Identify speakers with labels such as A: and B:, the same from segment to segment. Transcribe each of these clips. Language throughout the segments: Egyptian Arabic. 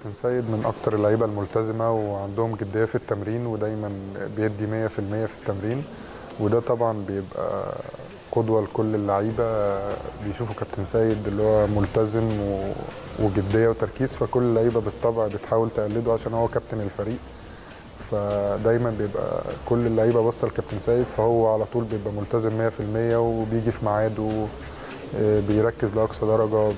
A: كابتن سيد من اكتر اللعيبه الملتزمه وعندهم جديه في التمرين ودايما بيدي 100% في التمرين وده طبعا بيبقى قدوه لكل اللعيبه بيشوفوا كابتن سيد اللي هو ملتزم و- وجديه وتركيز فكل اللعيبه بالطبع بتحاول تقلده عشان هو كابتن الفريق فدايما بيبقى كل اللعيبه باصه لكابتن سيد فهو على طول بيبقى ملتزم 100% وبيجي في ميعاده آه، بيركز لاقصى درجه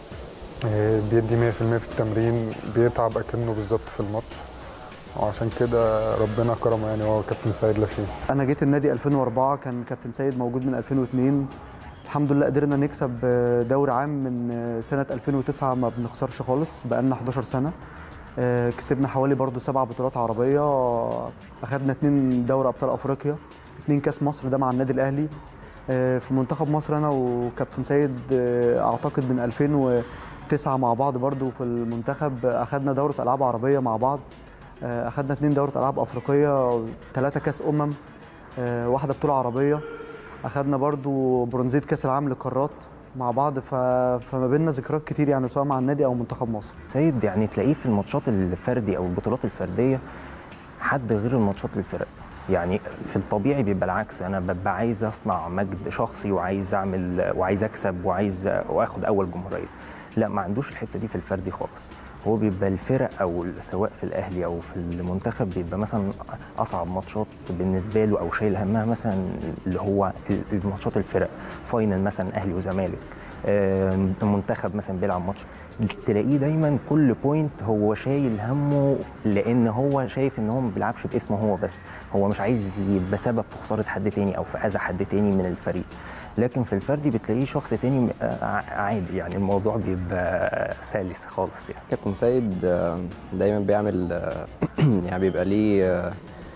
A: آه، بيدي 100% في التمرين بيتعب اكنه بالظبط في الماتش وعشان كده ربنا كرمه يعني هو كابتن سيد لاشين
B: انا جيت النادي 2004 كان كابتن سيد موجود من 2002 الحمد لله قدرنا نكسب دوري عام من سنه 2009 ما بنخسرش خالص بقالنا 11 سنه آه، كسبنا حوالي برضو سبع بطولات عربيه اخدنا اتنين دوري ابطال افريقيا اتنين كاس مصر ده مع النادي الاهلي آه، في منتخب مصر انا وكابتن سيد آه، اعتقد من 2009 مع بعض برضو في المنتخب اخدنا دوره العاب عربيه مع بعض آه، اخدنا اتنين دوره العاب افريقيه ثلاثه كاس امم آه، واحده بطوله عربيه اخدنا برضو برونزيه كاس العالم للقارات مع بعض ف... فما بيننا ذكريات كتير يعني سواء مع النادي او منتخب مصر
C: سيد يعني تلاقيه في الماتشات الفردي او البطولات الفرديه حد غير الماتشات الفرق يعني في الطبيعي بيبقى العكس انا ببقى عايز اصنع مجد شخصي وعايز اعمل وعايز اكسب وعايز واخد اول جمهوريه لا ما عندوش الحته دي في الفردي خالص هو بيبقى الفرق او سواء في الاهلي او في المنتخب بيبقى مثلا اصعب ماتشات بالنسبه له او شايل همها مثلا اللي هو الماتشات الفرق فاينل مثلا اهلي وزمالك آم، المنتخب مثلا بيلعب ماتش تلاقيه دايما كل بوينت هو شايل همه لان هو شايف ان هو ما بيلعبش باسمه هو بس هو مش عايز يبقى سبب في خساره حد تاني او في اذى حد تاني من الفريق لكن في الفردي بتلاقيه شخص تاني آه، عادي يعني الموضوع بيبقى سلس خالص يعني
D: كابتن سيد آه، دايما بيعمل آه، يعني بيبقى ليه آه،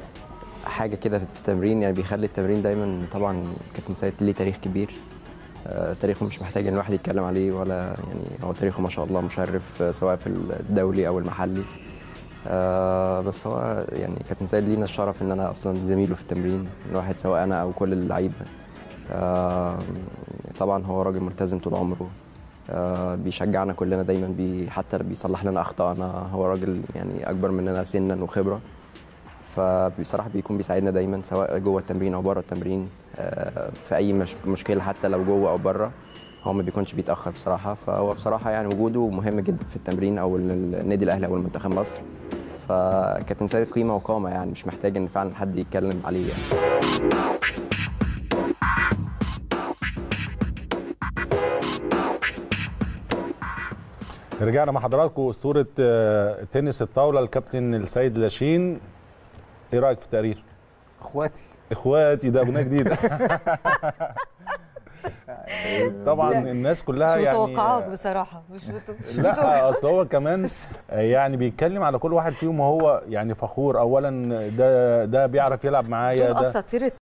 D: حاجه كده في التمرين يعني بيخلي التمرين دايما طبعا كابتن سيد ليه تاريخ كبير آه، تاريخه مش محتاج ان الواحد يتكلم عليه ولا يعني هو تاريخه ما شاء الله مشرف آه، سواء في الدولي او المحلي آه، بس هو يعني كابتن سيد لينا الشرف ان انا اصلا زميله في التمرين الواحد سواء انا او كل اللعيبه آه، طبعا هو راجل ملتزم طول عمره آه، بيشجعنا كلنا دايما بي حتى بيصلح لنا اخطائنا هو راجل يعني اكبر مننا سنا وخبره فبصراحه بيكون بيساعدنا دايما سواء جوه التمرين او بره التمرين آه، في اي مش مشكله حتى لو جوه او بره هو ما بيكونش بيتاخر بصراحه فهو بصراحه يعني وجوده مهم جدا في التمرين او النادي الاهلي او المنتخب مصر فكابتن سيد قيمه وقامه يعني مش محتاج ان فعلا حد يتكلم عليه يعني.
E: رجعنا مع حضراتكم اسطوره آه، تنس الطاوله الكابتن السيد لاشين ايه رايك في التقرير؟
F: اخواتي
E: اخواتي ده اغنيه جديده طبعا الناس كلها
G: مش
E: يعني
G: متوقعاك بصراحه مش مت- مش
E: لا اصل هو كمان يعني بيتكلم على كل واحد فيهم وهو يعني فخور اولا ده ده بيعرف يلعب معايا
G: دول
E: ده
G: اساطير